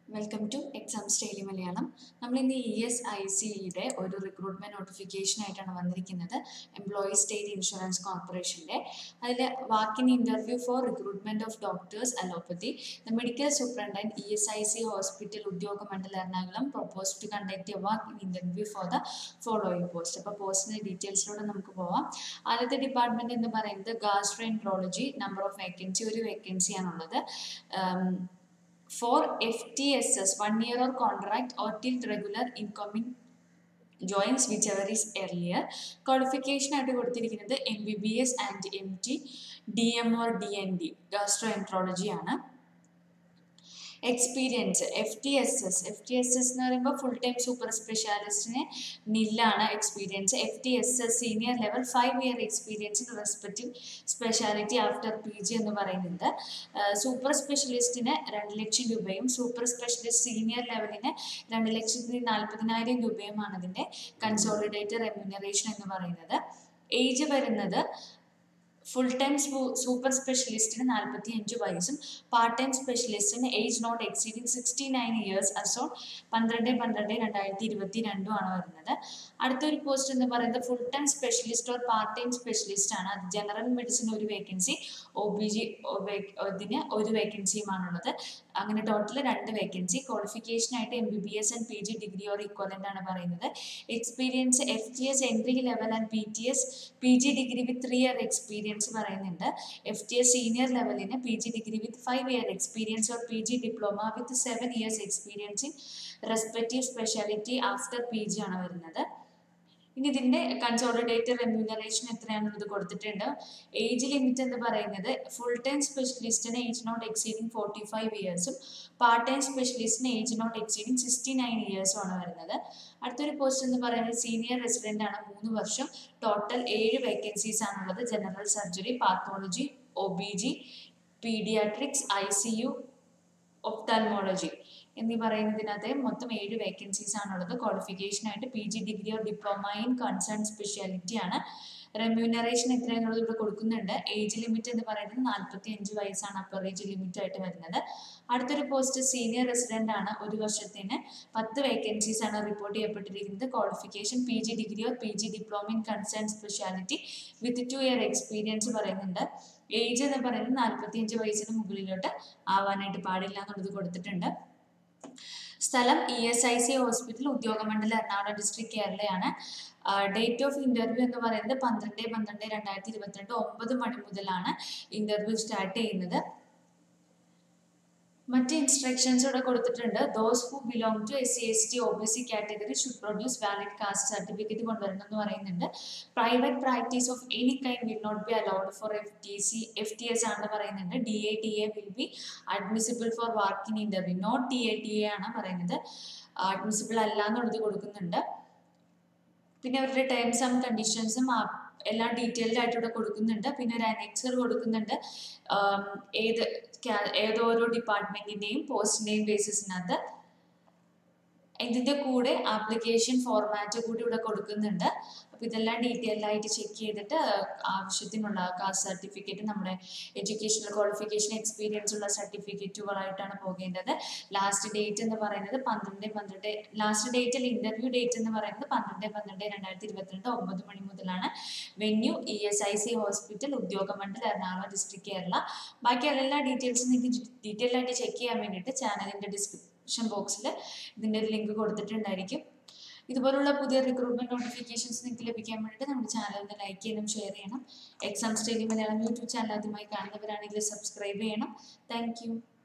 Welcome to exams daily Malayalam നമ്മൾ ഇന്ന് E S I സിയുടെ ഒരു റിക്രൂട്ട്മെന്റ് നോട്ടിഫിക്കേഷൻ ആയിട്ടാണ് വന്നിരിക്കുന്നത് എംപ്ലോയീസ് സ്റ്റേറ്റ് ഇൻഷുറൻസ് കോർപ്പറേഷൻ്റെ അതിൽ walk in interview for recruitment of doctors allopathy the medical superintendent E S I C hospital Udyogamandal Ernakulam propose to conduct a walk in interview for the following post അപ്പോൾ പോസ്റ്റിൻ്റെ ഡീറ്റെയിൽസിലൂടെ നമുക്ക് പോവാം ആദ്യത്തെ department എന്ന് പറയുന്നത് ഗാസ്ട്രോൻട്രോളജി നമ്പർ ഓഫ് വേക്കൻസി ഒരു വേക്കൻസിയാണുള്ളത് for FTSS, one year or contract or till regular incoming joins whichever is earlier. Qualification ആയിട്ട് കൊടുത്തിരിക്കുന്നത് M B B S and M T D M or D N D gastroenterology ആണ് experience F T S S F T S S എന്ന് പറയുമ്പോൾ full time super സ്പെഷ്യാലിസ്റ്റിന് നില്ലാണ് experience F T S S senior level five year experience in respective speciality after P G എന്ന് പറയുന്നത് super സ്പെഷ്യലിസ്റ്റിന് രണ്ട് ലക്ഷം രൂപയും super specialist senior ലെവലിന് രണ്ട് ലക്ഷത്തി നാൽപ്പതിനായിരം രൂപയുമാണ് അതിൻ്റെ കൺസോളിഡേറ്റഡ് റെമ്യൂണറേഷൻ എന്ന് പറയുന്നത് ഏജ് വരുന്നത് ഫുൾ ടൈം സൂപ്പർ സ്പെഷ്യലിസ്റ്റിന് നാൽപ്പത്തി അഞ്ച് വയസ്സും പാർട്ട് ടൈം സ്പെഷ്യലിസ്റ്റിന് age not exceeding sixty nine years അസോ പന്ത്രണ്ട് പന്ത്രണ്ട് രണ്ടായിരത്തി ഇരുപത്തി രണ്ടും ആണ് വരുന്നത് അടുത്തൊരു പോസ്റ്റ് എന്ന് പറയുന്നത് full time specialist or part time specialist ആണ് അത് ജനറൽ മെഡിസിൻ ഒരു വേക്കൻസി ഒ ബി ജി ഇതിന് ഒരു വേക്കൻസിയുമാണുള്ളത് അങ്ങനെ ടോട്ടൽ രണ്ട് വേക്കൻസി ക്വാളിഫിക്കേഷനായിട്ട് M B B S and P G degree or equivalent ആണ് പറയുന്നത് experience F T S entry level and P T S P G degree with three year experience പറയുന്നുണ്ട് F T S senior ലെവലിന് P G degree with five year experience or P G diploma with seven years experience in respective speciality after P G ആണ് വരുന്നത് ഇനി ഇതിന്റെ consolidated remuneration എത്രയാണെന്നുള്ളത് കൊടുത്തിട്ടുണ്ട് age limit എന്ന് പറയുന്നത് full time സ്പെഷ്യലിസ്റ്റിന് age not exceeding forty five ഇയേഴ്സും part time സ്പെഷ്യലിസ്റ്റിന് age not exceeding sixty nine ഇയേഴ്സും ആണ് വരുന്നത് അടുത്തൊരു പോസ്റ്റ് എന്ന് പറയുന്നത് സീനിയർ റെസിഡന്റ് ആണ് മൂന്ന് വർഷം ടോട്ടൽ ഏഴ് വേക്കൻസീസ് ആണുള്ളത് general surgery pathology O B G paediatrics I C U ophthalmology എന്നീ പറയുന്നതിനകത്ത് മൊത്തം ഏഴ് വേക്കൻസീസ് ആണുള്ളത് ക്വാളിഫിക്കേഷനായിട്ട് P G degree or diploma in concern speciality ആണ് റെമ്യൂണറേഷൻ എത്രയാണെന്നുള്ളത് ഇവിടെ കൊടുക്കുന്നുണ്ട് ഏജ് ലിമിറ്റ് എന്ന് പറയുന്നത് നാൽപ്പത്തി അഞ്ച് വയസ്സാണ് അപ്പർ ഏജ് ലിമിറ്റ് ആയിട്ട് വരുന്നത് അടുത്തൊരു പോസ്റ്റ് സീനിയർ റെസിഡന്റ് ആണ് ഒരു വർഷത്തിന് പത്ത് വേക്കൻസീസ് ആണ് റിപ്പോർട്ട് ചെയ്യപ്പെട്ടിരിക്കുന്നത് ക്വാളിഫിക്കേഷൻ P G degree or P G diploma in concern speciality with two year experience പറയുന്നുണ്ട് ഏജ് എന്ന് പറയുന്നത് നാൽപ്പത്തി അഞ്ച് വയസ്സിന് മുകളിലോട്ട് ആവാനായിട്ട് പാടില്ല എന്നുള്ളത് കൊടുത്തിട്ടുണ്ട് സ്ഥലം E S I C hospital Udyogamandalam Ernakulam district കേരളയാണ് ഡേറ്റ് ഓഫ് ഇന്റർവ്യൂ എന്ന് പറയുന്നത് പന്ത്രണ്ട് പന്ത്രണ്ട് രണ്ടായിരത്തി ഇരുപത്തിരണ്ട് ഒമ്പത് മണി മുതലാണ് ഇന്റർവ്യൂ സ്റ്റാർട്ട് ചെയ്യുന്നത് മറ്റ് ഇൻസ്ട്രക്ഷൻസ് ഇവിടെ കൊടുത്തിട്ടുണ്ട് those who belong to S C S T O B C category should produce valid caste certificate കൊണ്ടുവരണം എന്ന് പറയുന്നുണ്ട് private practice of any kind will not be allowed for F T C F T S ആണെന്ന് പറയുന്നുണ്ട് D A T A will be admissible for work in interview not T A T A ആണ് പറയുന്നത് admissible അല്ല എന്നുള്ളത് കൊടുക്കുന്നുണ്ട് പിന്നെ അവരുടെ terms and കണ്ടീഷൻസും എല്ലാം ഡീറ്റെയിൽഡ് ആയിട്ട് ഇവിടെ കൊടുക്കുന്നുണ്ട് പിന്നെ ഒരു അനെക്സർ കൊടുക്കുന്നുണ്ട് ഏത് ഏതോരോ ഡിപ്പാർട്ട്മെന്റിന്റെയും പോസ്റ്റിന്റെയും ബേസിസിനകത്ത് ഇതിന്റെ കൂടെ ആപ്ലിക്കേഷൻ ഫോർമാറ്റ് കൂടി ഇവിടെ കൊടുക്കുന്നുണ്ട് അപ്പൊ ഇതെല്ലാം ഡീറ്റെയിൽ ആയിട്ട് ചെക്ക് ചെയ്തിട്ട് ആവശ്യത്തിനുള്ള കാസ്റ്റ് സർട്ടിഫിക്കറ്റ് നമ്മുടെ എഡ്യൂക്കേഷണൽ ക്വാളിഫിക്കേഷൻ എക്സ്പീരിയൻസ് ഉള്ള സർട്ടിഫിക്കറ്റുകളായിട്ടാണ് പോകേണ്ടത് ലാസ്റ്റ് ഡേറ്റ് എന്ന് പറയുന്നത് പന്ത്രണ്ട് പന്ത്രണ്ട് ലാസ്റ്റ് ഡേറ്റിൽ ഇന്റർവ്യൂ ഡേറ്റ് എന്ന് പറയുന്നത് പന്ത്രണ്ട് പന്ത്രണ്ട് രണ്ടായിരത്തി ഇരുപത്തിരണ്ട് ഒമ്പത് മണി മുതലാണ് venue E S I C hospital Udyogamandalam Ernakulam district Kerala ബാക്കി എല്ലാ ഡീറ്റെയിൽസും നിങ്ങൾക്ക് ഡീറ്റെയിൽ ആയിട്ട് ചെക്ക് ചെയ്യാൻ വേണ്ടിയിട്ട് ചാനലിന്റെ ഡിസ്ക്രിപ്ഷൻ ബോക്സിൽ ഇതിന്റെ ഒരു ലിങ്ക് കൊടുത്തിട്ടുണ്ടായിരിക്കും ഇതുപോലുള്ള പുതിയ റിക്രൂട്ട്മെന്റ് നോട്ടിഫിക്കേഷൻസ് നിങ്ങൾക്ക് ലഭിക്കാൻ വേണ്ടിയിട്ട് നമ്മുടെ ചാനൽ ഒന്ന് ലൈക്ക് ചെയ്യണം ഷെയർ ചെയ്യണം exam study Malayalam YouTube channel ആദ്യമായി കാണുന്നവരാണെങ്കിൽ സബ്സ്ക്രൈബ് ചെയ്യണം താങ്ക്